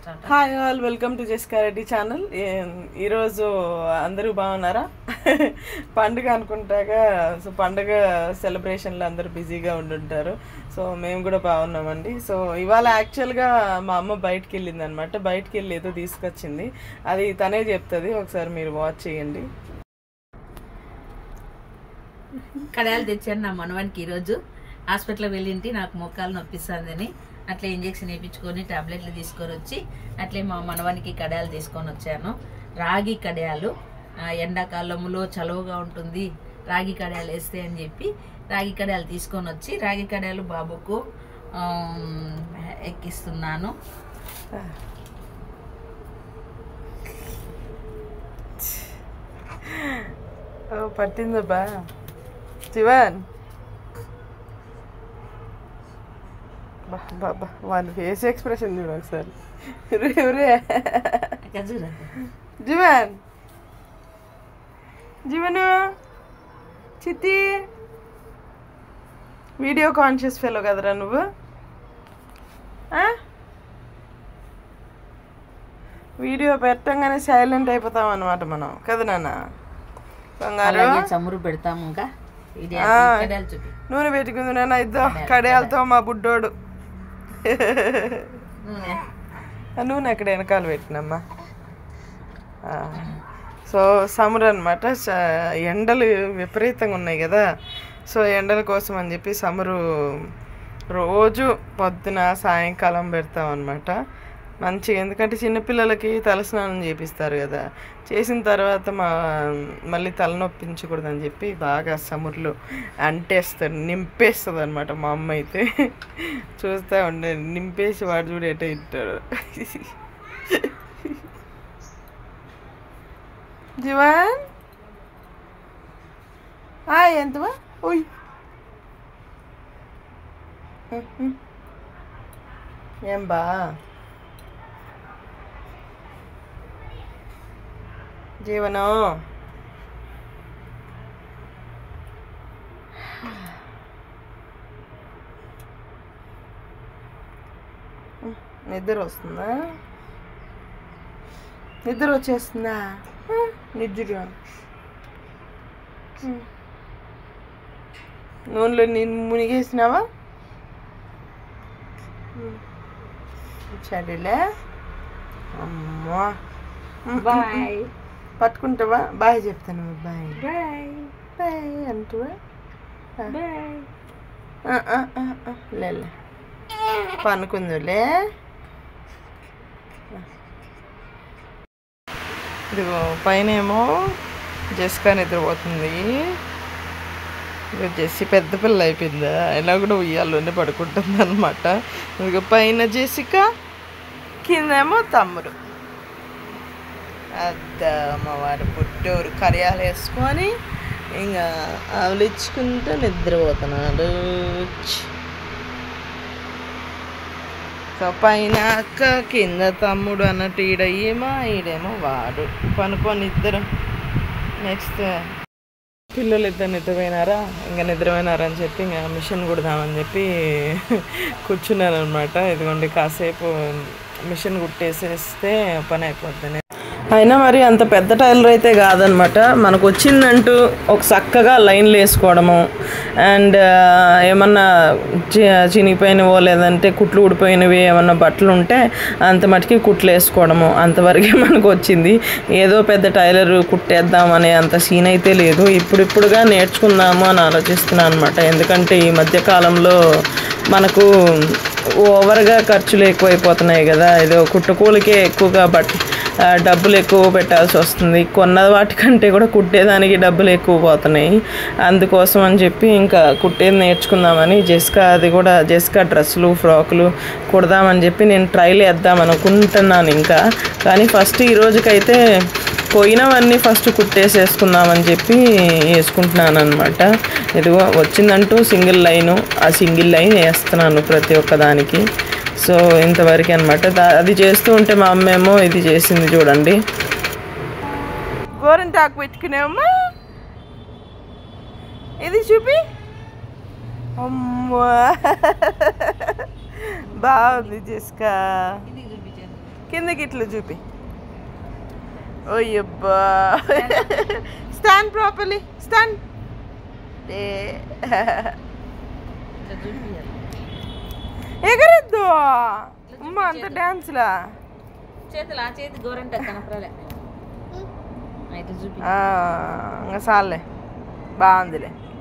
Start hi all welcome to Jessica Reddy channel ఈరోజు అందరూ బాగున్నారా పండుగ అనుకుంటాగా సో పండుగ సెలబ్రేషన్లో అందరూ బిజీగా ఉండుంటారు సో మేము కూడా బాగున్నామండి సో ఇవాళ యాక్చువల్గా మా అమ్మ బయటికి వెళ్ళింది అనమాట బయటికి వెళ్ళి ఏదో తీసుకొచ్చింది అది తనే చెప్తుంది ఒకసారి మీరు వాచ్ చేయండి కడాయాలు తెచ్చాను నా మనవానికి ఈరోజు హాస్పిటల్కి వెళ్ళింటి నాకు మోకాలు నొప్పిస్తుందని అట్లా ఇంజెక్షన్ వేయించుకొని టాబ్లెట్లు తీసుకొని వచ్చి అట్లే మా మనవానికి కడాయాలు తీసుకొని వచ్చాను రాగి కడాయాలు ఆ, ఎండాకాలంలో చలువగా ఉంటుంది రాగి కడాయాలు వేస్తే అని చెప్పి రాగి కడాయాలు తీసుకొని వచ్చి రాగి కడాయాలు బాబుకు ఆమ్, ఎక్కిస్తున్నాను ఓ పట్టిందబ్బా శివన్ బా బా బా వాళ్ళ ఫేస్ ఎక్స్ప్రెషన్ చూడు ఒకసారి రే రే ఖజూరా జీవన్ జీవను చిత్తి వీడియో కాన్షియస్ ఫెలో కదరా నువ్వు ఆ? వీడియో పెట్టంగానే సైలెంట్ అయిపోతాం అనమాట మనం కదా నాన్న బంగారు అలాగే చమురు పెడతాము ఇంకా ఇది ఆ. కడాయాలు చూపి నూనె పెట్టుకుంది నాన్న ఇద్దో కడియాలతో మా బుడ్డోడు నూనె ఆ నూనె అక్కడ వెనకాల పెట్టినమ్మా ఆ, సో సమ్మర్ అనమాట ఎండలు విపరీతంగా ఉన్నాయి కదా సో ఎండల కోసం అని చెప్పి సమ్మరు రోజు పొద్దున సాయంకాలం పెడతాం అనమాట మంచిగా ఎందుకంటే చిన్నపిల్లలకి తలస్నానం చేపిస్తారు కదా చేసిన తర్వాత మా మళ్ళీ తలనొప్పించకూడదని చెప్పి బాగా సముర్లు అంటేస్తారు నింపేస్తుంది అనమాట మా అమ్మ అయితే చూస్తూ ఉండే నింపేసి వాడు చూడు ఎట ఇట్టాడు జీవన్ ఎంతవా ఓయ్ ఏం బా జీవనం నిద్ర వస్తుందా నిద్ర వచ్చేస్తుందా నిద్ర నూనెలో నేను మునిగేసినావా సరేలే అమ్మా బాయ్ పట్టుకుంటావా బాయ్ చెప్తాను బాయ్ బాయ్ బాయ్ అంటావా బాయ్ ఆ, ఆ, ఆ, ఆ, లేలే పనుకుందులే ఇదిగో పైన ఏమో జెస్కా నిద్రపోతుంది ఇదిగో జెస్సి పెద్ద పిల్ల అయిపోయిందా అయినా కూడా ఉయ్యాల్లోనే పడుకుంటుంది అనమాట ఇదిగో పైన జెసికా కిందేమో తమ్ముడు అద్ద అమ్మవారు పుట్టూరు కరియాలు వేసుకొని ఇంకా ఆవులిచ్చుకుంటూ నిద్రపోతున్నాడు ఛ్. సో పైన అక్క కింద తమ్ముడు అన్నట్టు ఈడ ఏమో ఈడేమో వాడు పనుకొని ఇద్దరు నెక్స్ట్ పిల్లలు ఇద్దరు నిద్రపోయినారా ఇంకా నిద్రపోయినారా అని చెప్పి ఇంకా మిషన్ కుడదామని చెప్పి కూర్చున్నాను అనమాట ఇదిగోండి కాసేపు మిషన్ కుట్టేసేస్తే పని అయిపోద్ది అయినా మరి అంత పెద్ద టైలర్ అయితే కాదనమాట మనకు వచ్చిందంటూ ఒక చక్కగా లైన్లు వేసుకోవడము అండ్ ఏమన్నా చి- చినిగిపోయినవో లేదంటే కుట్లు ఊడిపోయినవి ఏమన్నా బట్టలు ఉంటే అంత మటుకి కుట్లు వేసుకోవడము అంతవరకే మనకు వచ్చింది ఏదో పెద్ద టైలర్ కుట్టేద్దాం అనే అంత సీన్ అయితే లేదు ఇప్పుడిప్పుడుగా నేర్చుకుందాము అని ఆలోచిస్తున్నాను అనమాట ఎందుకంటే ఈ మధ్య కాలంలో మనకు ఓవర్గా ఖర్చులు ఎక్కువైపోతున్నాయి కదా ఏదో కుట్టుకూలికే ఎక్కువగా బట్ ఆ, డబ్బులు ఎక్కువ పెట్టాల్సి వస్తుంది కొన్న వాటికంటే కూడా కుట్టేదానికి డబ్బులు ఎక్కువ పోతున్నాయి అందుకోసం అని చెప్పి ఇంకా కుట్టేది నేర్చుకుందామని జెస్కా అది కూడా జెస్కా డ్రెస్సులు ఫ్రాకులు కుడదామని చెప్పి నేను ట్రైల్ వేద్దాం అనుకుంటున్నాను ఇంకా కానీ ఫస్ట్ ఈ రోజుకైతే పోయినవన్నీ ఫస్ట్ కుట్టేసేసుకుందామని చెప్పి వేసుకుంటున్నాను అనమాట ఇదిగో వచ్చిందంటూ సింగిల్ లైను ఆ సింగిల్ లైన్ వేస్తున్నాను ప్రతి ఒక్క దానికి సో ఇంతవరకు అనమాట అది చేస్తూ ఉంటే మా అమ్మ ఏమో ఇది చేసింది చూడండి గోరంటాకు పెట్టుకునేమ్మా ఇది చూపి అమ్మా బాగుంది జెస్కా ఇది చూపించాను కిందకి ఇట్లా చూపి ఓయ్యబ్బా స్టాండ్ ప్రాపర్లీ స్టాండ్ ఏ ఇట్లా చూపియాలి ఎగరద్దు అమ్మ అంత డాన్స్లా చేతులు ఆ చేతి గోరంట కనపరాలే ఆ, ఇట్లా చూపి ఇంకా చాలే బాగుందిలే